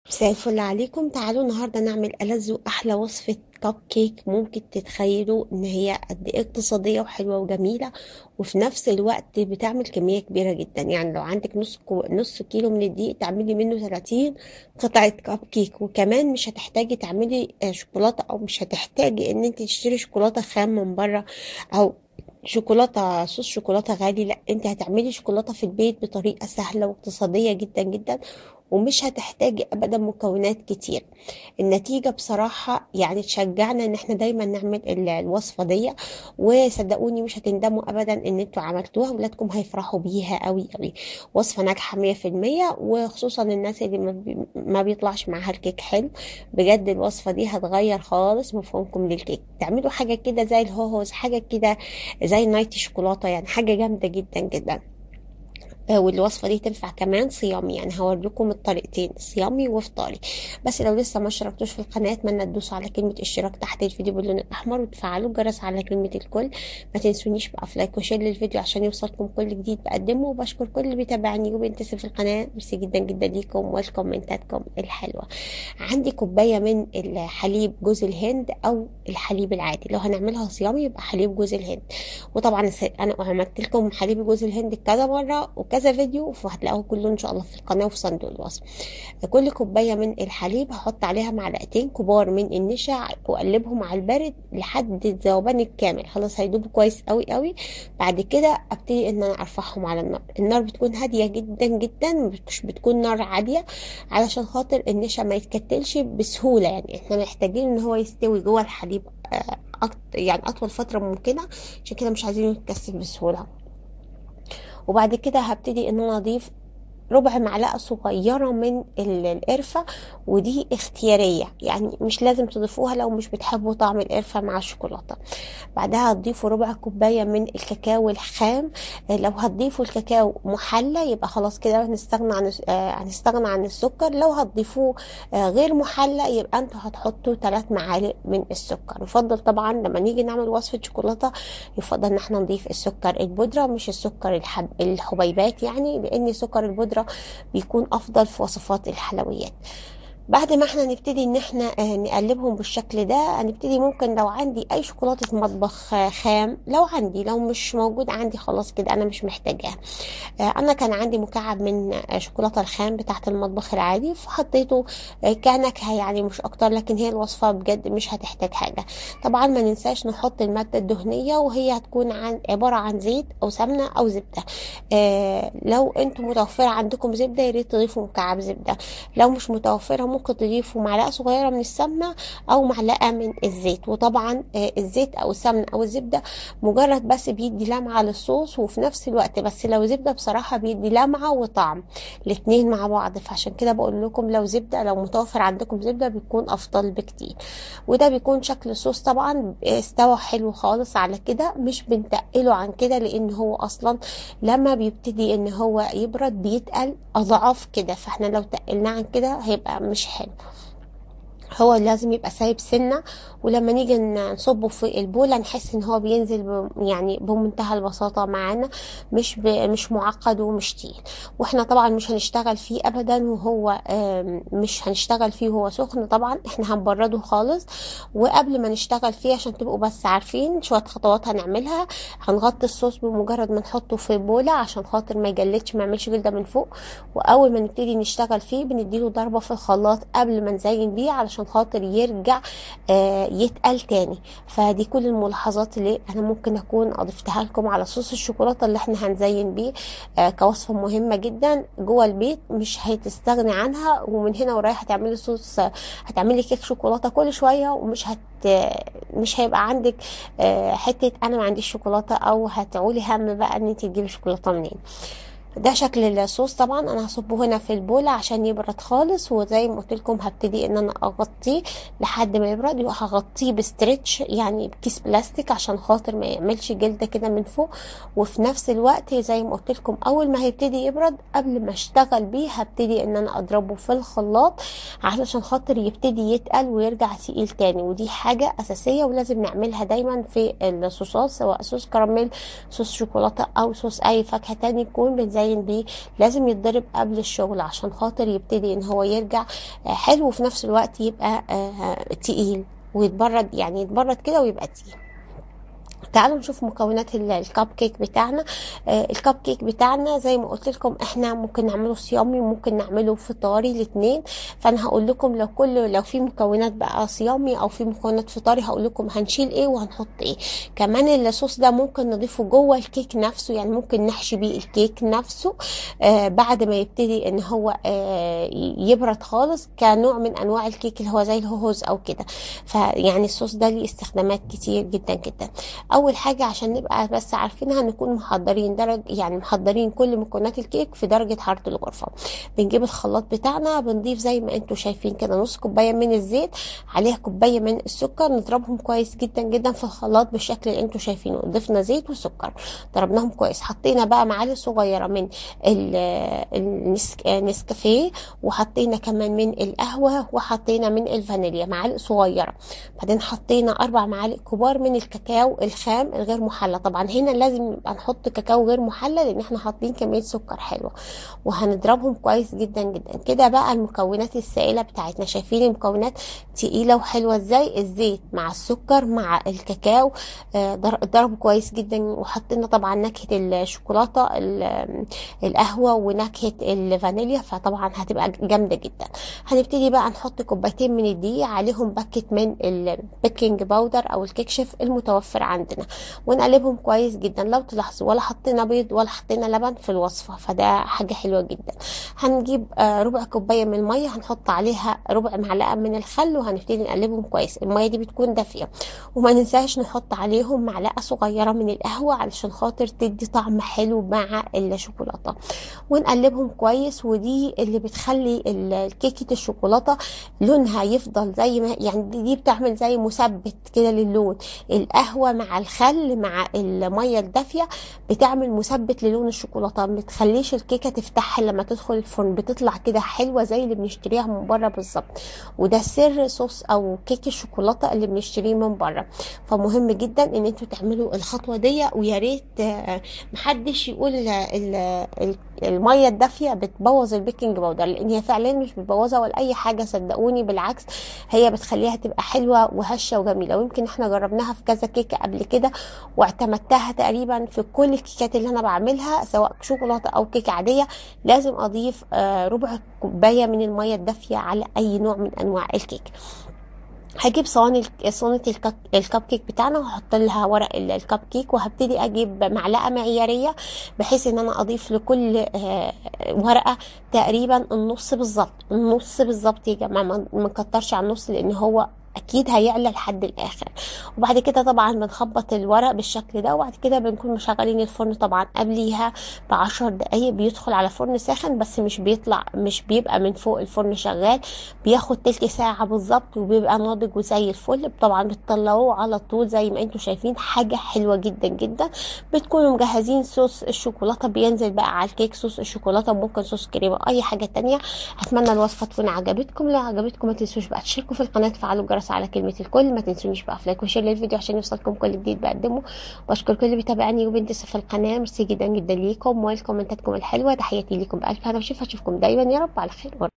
مساء الفل عليكم تعالوا النهارده نعمل ألذ وأحلى وصفة كب كيك ممكن تتخيلوا إن هي قد إيه اقتصادية وحلوة وجميلة وفي نفس الوقت بتعمل كمية كبيرة جدا يعني لو عندك نص كو نص كيلو من الدقيق تعملي منه 30 قطعة كب كيك وكمان مش هتحتاجي تعملي آه، شوكولاتة أو مش هتحتاجي إن انت تشتري شوكولاتة خام من بره أو شوكولاتة صوص شوكولاتة غالي لا انت هتعملي شوكولاتة في البيت بطريقة سهلة واقتصادية جدا جدا ومش هتحتاجي ابدا مكونات كتير النتيجة بصراحة يعني تشجعنا ان احنا دايما نعمل ال- الوصفة دي وصدقوني مش هتندموا ابدا ان انتوا عملتوها ولادكم هيفرحوا بيها قوي قوي وصفة ناجحة مية في المية وخصوصا الناس اللي ما بي- ما بيطلعش معاها الكيك حلو بجد الوصفة دي هتغير خالص مفهومكم للكيك تعملوا حاجة كده زي الهوهوز حاجة كده زي نايتي شوكولاتة يعني حاجة جامدة جدا جدا آه، والوصفة دي تنفع كمان صيامي يعني هوريكم الطريقتين صيامي وفطاري بس لو لسه ما اشتركتوش في القناة اتمنى تدوسوا على كلمة اشتراك تحت الفيديو باللون الأحمر وتفعلوا الجرس على كلمة الكل ما تنسونيش بقى في لايك وشير للفيديو عشان يوصلكم كل جديد بقدمه وبشكر كل اللي بيتابعني وبينتسب في القناة ميرسي جدا جدا ليكم والكومنتاتكم الحلوة عندي كوباية من الحليب جوز الهند أو الحليب العادي لو هنعملها صيامي يبقى حليب جوز الهند وطبعا الس- انا عملت لكم حليب جوز الهند كذا مره وكذا فيديو فهتلاقوه كله ان شاء الله في القناه وفي صندوق الوصف كل كوبايه من الحليب هحط عليها معلقتين كبار من النشا واقلبهم على البارد لحد الذوبان الكامل خلاص هيدوبوا كويس قوي قوي بعد كده ابتدي ان انا ارفعهم على النار النار بتكون هاديه جدا جدا مش بتكون نار عاليه علشان خاطر النشا ما يتكتلش بسهوله يعني احنا محتاجين ان هو يستوي جوه الحليب آه، أكتر يعني اطول فتره ممكنه عشان كده مش عايزينه يتكسر بسهوله وبعد كده هبتدي ان انا اضيف ربع معلقة صغيرة من ال- القرفة ودي اختيارية يعني مش لازم تضيفوها لو مش بتحبوا طعم القرفة مع الشوكولاتة بعدها هتضيفوا ربع كوباية من الكاكاو الخام آه، لو هتضيفوا الكاكاو محلى يبقى خلاص كده هنستغنى عن آه، هنستغنى عن السكر لو هتضيفوه آه، غير محلى يبقى انتوا هتحطوا ثلاث معالق من السكر يفضل طبعا لما نيجي نعمل وصفة شوكولاتة يفضل ان احنا نضيف السكر البودرة مش السكر الحب الحبيبات يعني لان سكر البودرة بيكون افضل في وصفات الحلويات بعد ما احنا نبتدي ان احنا آه، نقلبهم بالشكل ده هنبتدي ممكن لو عندي اي شوكولاتة مطبخ آه، خام لو عندي لو مش موجود عندي خلاص كده انا مش محتاجاها آه، انا كان عندي مكعب من آه، شوكولاتة الخام بتاعة المطبخ العادي فحطيته آه، كنكهة يعني مش اكتر لكن هي الوصفة بجد مش هتحتاج حاجة طبعا ما ننساش نحط المادة الدهنية وهي هتكون عن عبارة عن زيت او سمنة او زبدة آه، لو انتم متوفرة عندكم زبدة يا ريت تضيفوا مكعب زبدة لو مش متوفرة ممكن تضيفوا معلقة صغيرة من السمنة أو معلقة من الزيت وطبعا آه، الزيت أو السمنة أو الزبدة مجرد بس بيدي لمعة للصوص وفي نفس الوقت بس لو زبدة بصراحة بيدي لمعة وطعم الاتنين مع بعض فعشان كده بقول لكم لو زبدة لو متوفر عندكم زبدة بيكون أفضل بكتير وده بيكون شكل الصوص طبعا استوى حلو خالص على كده مش بنتقله عن كده لأن هو أصلا لما بيبتدي ان هو يبرد بيتقل اضعاف كده فاحنا لو تقلناه عن كده هيبقى مش حلو هو لازم يبقى سايب سنة ولما نيجي نصبه في البولة نحس ان هو بينزل ب... يعني بمنتهى البساطة معانا مش ب... مش معقد ومش تقيل واحنا طبعا مش هنشتغل فيه ابدا وهو آم، مش هنشتغل فيه وهو سخن طبعا احنا هنبرده خالص وقبل ما نشتغل فيه عشان تبقوا بس عارفين شوية خطوات هنعملها هنغطي الصوص بمجرد ما نحطه في بولة عشان خاطر ما يجلدش ما يعملش جلدة من فوق واول ما نبتدي نشتغل فيه بنديله ضربة في الخلاط قبل ما نزين بيه علشان خاطر يرجع آه، يتقل تاني فدي كل الملاحظات اللي انا ممكن اكون اضفتها لكم على صوص الشوكولاتة اللي احنا هنزين بيه آه، كوصفة مهمة جدا جوه البيت مش هتستغني عنها ومن هنا ورايح هتعملي صوص هتعملي كيك شوكولاتة كل شوية ومش هت مش هيبقى عندك آه، حتة انا ما عنديش شوكولاتة او هتعولي هم بقى ان انت تجيبي شوكولاتة منين ده شكل الصوص طبعا انا هصبه هنا في البولة عشان يبرد خالص وزي ما قلت لكم هبتدي ان انا اغطيه لحد ما يبرد وهغطيه بستريتش يعني بكيس بلاستيك عشان خاطر ما يعملش جلدة كده من فوق وفي نفس الوقت زي ما قلت لكم اول ما هيبتدي يبرد قبل ما اشتغل بيه هبتدي ان انا اضربه في الخلاط علشان خاطر يبتدي يتقل ويرجع تقيل تاني ودي حاجة اساسية ولازم نعملها دايما في الصوصات سواء صوص كراميل صوص شوكولاتة او صوص اي فاكهة تاني يكون بنزين باين بيه لازم يتضرب قبل الشغل عشان خاطر يبتدي ان هو يرجع آه، حلو وفي نفس الوقت يبقى آه، تقيل ويتبرد يعني يتبرد كده ويبقى تقيل تعالوا نشوف مكونات ال- الكب كيك بتاعنا آه، الكب كيك بتاعنا زي ما قلت لكم احنا ممكن نعمله صيامي ممكن نعمله فطاري الاثنين فانا هقول لكم لو كل لو في مكونات بقى صيامي او في مكونات فطاري هقول لكم هنشيل ايه وهنحط ايه كمان الصوص ده ممكن نضيفه جوه الكيك نفسه يعني ممكن نحشي بيه الكيك نفسه آه بعد ما يبتدي ان هو آه يبرد خالص كنوع من انواع الكيك اللي هو زي الهوز او كده فيعني الصوص ده ليه استخدامات كتير جدا جدا اول حاجه عشان نبقى بس عارفينها نكون محضرين درج يعني محضرين كل مكونات الكيك في درجه حراره الغرفه بنجيب الخلاط بتاعنا بنضيف زي ما انتم شايفين كده نص كوبايه من الزيت عليها كوبايه من السكر نضربهم كويس جدا جدا في الخلاط بالشكل اللي انتم شايفينه ضفنا زيت وسكر ضربناهم كويس حطينا بقى معالق صغيره من ال- النسك- النسكافيه وحطينا كمان من القهوه وحطينا من الفانيليا معالق صغيره بعدين حطينا اربع معالق كبار من الكاكاو الخام الغير محلى طبعا هنا لازم يبقى نحط كاكاو غير محلى لان احنا حاطين كميه سكر حلوه وهنضربهم كويس جدا جدا كده بقى المكونات السائله بتاعتنا شايفين المكونات تقيله وحلوه ازاي الزيت مع السكر مع الكاكاو آه، ضر- ضربوا كويس جدا وحطينا طبعا نكهه الشوكولاته ال- القهوه ونكهه الفانيليا فطبعا هتبقى جامده جدا هنبتدي بقى نحط كوبايتين من الدقيق عليهم باكت من البيكنج باودر او الكيك شيف المتوفر عندنا ونقلبهم كويس جدا لو تلاحظوا ولا حطينا بيض ولا حطينا لبن في الوصفه فده حاجه حلوه جدا هنجيب آه، ربع كوبايه من الميه هنحط عليها ربع معلقه من الخل وهنبتدي نقلبهم كويس الميه دي بتكون دافيه وما ننساش نحط عليهم معلقه صغيره من القهوه علشان خاطر تدي طعم حلو مع الشوكولاته ونقلبهم كويس ودي اللي بتخلي ال- كيكه الشوكولاته لونها يفضل زي ما يعني دي دي بتعمل زي مثبت كده للون القهوه مع الخل مع الميه الدافيه بتعمل مثبت للون الشوكولاته ما بتخليش الكيكه تفتح لما تدخل الفرن بتطلع كده حلوه زي اللي بنشتريها من بره بالظبط وده سر صوص او كيك الشوكولاته اللي بنشتريه من بره فمهم جدا ان انتوا تعملوا الخطوه دي ويا ريت آه، محدش يقول ال- ال- ال- الميه الدافيه بتبوظ البيكنج باودر لان هي فعلا مش بتبوظها ولا اي حاجه صدقوني بالعكس هي بتخليها تبقى حلوه وهشه وجميله ويمكن احنا جربناها في كذا كيكه قبل كده واعتمدتها تقريبا في كل الكيكات اللي انا بعملها سواء شوكولاته او كيكه عاديه لازم اضيف آه، ربع كوبايه من الميه الدافيه على اي نوع من انواع الكيك هجيب صواني الك- صينية الكب الكب كيك بتاعنا وهحط لها ورق ال- الكب كيك وهبتدي اجيب معلقة معيارية بحيث ان انا اضيف لكل آه، ورقة تقريبا النص بالظبط النص بالظبط يا جماعة ما ما نكترش عن النص لان هو اكيد هيعلى لحد الاخر وبعد كده طبعا بنخبط الورق بالشكل ده وبعد كده بنكون مشغلين الفرن طبعا قبليها بعشر دقايق بيدخل على فرن ساخن بس مش بيطلع مش بيبقى من فوق الفرن شغال بياخد تلت ساعة بالظبط وبيبقى ناضج وزي الفل طبعا بتطلعوه على طول زي ما انتم شايفين حاجة حلوة جدا جدا بتكونوا مجهزين صوص الشوكولاتة بينزل بقى على الكيك صوص الشوكولاتة ممكن صوص كريمة اي حاجة تانية اتمنى الوصفة تكون عجبتكم لو عجبتكم ما تنسوش بقى تشتركوا في القناة تفعلوا الجرس على كلمة الكل ما تنسونيش بقى في لايك وشير للفيديو عشان يوصلكم كل جديد بقدمه بشكر كل اللي بيتابعني وبينتسب في القناة ميرسي جدا جدا ليكم والكومنتاتكم الحلوة تحياتي ليكم بألف هنا وشوف اشوفكم دايما يا رب على خير